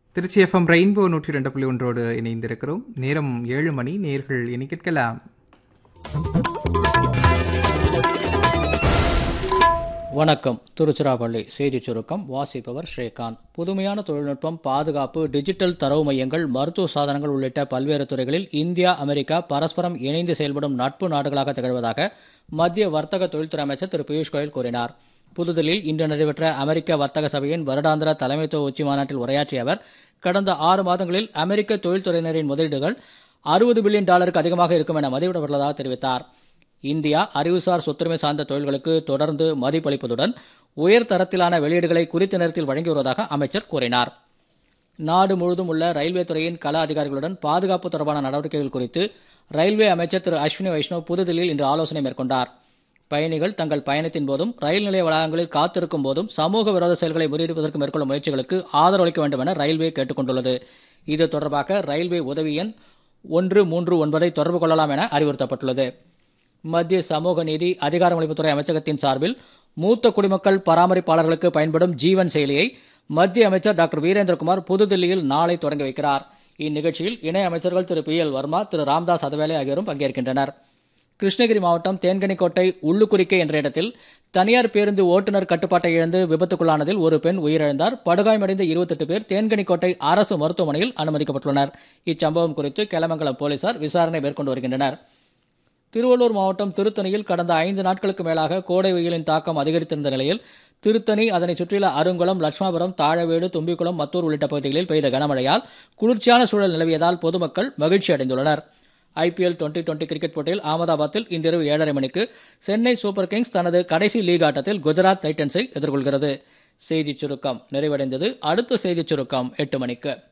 Trichy FM rainbow நூற்றி ரெண்டு புள்ளி ஒன்றோடு இணைந்திருக்கிறோம் நேரம் ஏழு மணி நேர்கள் இனி கேட்கலாம் வணக்கம் திருச்சிராப்பள்ளி செய்திச் சுருக்கம் வாசிப்பவர் ஸ்ரீகாந்த் புதுமையான தொழில்நுட்பம் பாதுகாப்பு டிஜிட்டல் தரவு மையங்கள் மருத்துவ சாதனங்கள் உள்ளிட்ட பல்வேறு துறைகளில் இந்தியா அமெரிக்கா பரஸ்பரம் இணைந்து செயல்படும் நட்பு நாடுகளாக திகழ்வதாக மத்திய வர்த்தக தொழில்துறை அமைச்சர் திரு பியூஷ் கோயல் கூறினார் புதுதில்லியில் இன்று நடைபெற்ற அமெரிக்க வர்த்தக சபையின் வருடாந்திர தலைமைத்துவ உச்சி மாநாட்டில் உரையாற்றிய அவர் கடந்த ஆறு மாதங்களில் அமெரிக்க தொழில்துறையினரின் முதலீடுகள் அறுபது பில்லியன் டாலருக்கு அதிகமாக இருக்கும் என மதிப்பிடப்பட்டுள்ளதாக தெரிவித்தார் இந்தியா அறிவுசார் சொத்துரிமை சார்ந்த தொழில்களுக்கு தொடர்ந்து மதிப்பளிப்பதுடன் உயர் தரத்திலான வெளியீடுகளை குறித்த நேரத்தில் வழங்கி வருவதாக அமைச்சர் கூறினார் நாடு முழுவதும் உள்ள ரயில்வே துறையின் கள அதிகாரிகளுடன் பாதுகாப்பு தொடர்பான நடவடிக்கைகள் குறித்து ரயில்வே அமைச்சர் திரு அஸ்வினி வைஷ்ணவ் புதுதில்லியில் இன்று ஆலோசனை மேற்கொண்டார் பயணிகள் தங்கள் பயணத்தின் போதும் ரயில் நிலைய வளாகங்களில் காத்திருக்கும் போதும் சமூக விரோத செயல்களை முறியடிப்பதற்கு மேற்கொள்ளும் முயற்சிகளுக்கு ஆதரவளிக்க வேண்டும் என ரயில்வே கேட்டுக் கொண்டுள்ளது இது தொடர்பாக ரயில்வே உதவி எண் ஒன்று மூன்று ஒன்பதை தொடர்பு கொள்ளலாம் என அறிவுறுத்தப்பட்டுள்ளது மத்திய சமூக நீதி அதிகாரமளிப்புத்துறை அமைச்சகத்தின் சார்பில் மூத்த குடிமக்கள் பராமரிப்பாளர்களுக்கு பயன்படும் ஜீவன் செயலியை மத்திய அமைச்சர் டாக்டர் வீரேந்திரகுமார் புதுதில்லியில் நாளை தொடங்கி வைக்கிறார் இந்நிகழ்ச்சியில் இணை அமைச்சர்கள் திரு பி எல் வர்மா திரு ராம்தாஸ் அதவேலே ஆகியோரும் பங்கேற்கின்றனர் கிருஷ்ணகிரி மாவட்டம் தேன்கனிக்கோட்டை உள்ளுக்குறிக்கை என்ற இடத்தில் தனியார் பேருந்து ஓட்டுநர் கட்டுப்பாட்டை இழந்து விபத்துக்குள்ளானதில் ஒரு பெண் உயிரிழந்தார் படுகாயமடைந்த இருபத்தெட்டு பேர் தேன்கனிக்கோட்டை அரசு மருத்துவமனையில் அனுமதிக்கப்பட்டுள்ளனர் இச்சம்பவம் குறித்து கெலமங்கலம் போலீசார் விசாரணை மேற்கொண்டு வருகின்றனர் திருவள்ளூர் மாவட்டம் திருத்தணியில் கடந்த ஐந்து நாட்களுக்கு மேலாக கோடை வெயிலின் தாக்கம் அதிகரித்திருந்த நிலையில் திருத்தணி அதனை சுற்றியுள்ள அருங்குளம் லட்சுமாபுரம் தாழவேடு தும்பிக்குளம் மத்தூர் உள்ளிட்ட பகுதிகளில் பெய்த கனமழையால் குளிர்ச்சியான சூழல் நிலவியதால் பொதுமக்கள் மகிழ்ச்சி அடைந்துள்ளனர் ஐபிஎல் டுவெண்டி டுவெண்டி கிரிக்கெட் போட்டியில் அகமதாபாத்தில் இன்றிரவு ஏழரை மணிக்கு சென்னை சூப்பர் கிங்ஸ் தனது கடைசி லீக் ஆட்டத்தில் குஜராத் டைட்டன்ஸை எதிர்கொள்கிறது செய்திச் சுருக்கம் நிறைவடைந்தது அடுத்த செய்திச் சுருக்கம் எட்டு மணிக்கு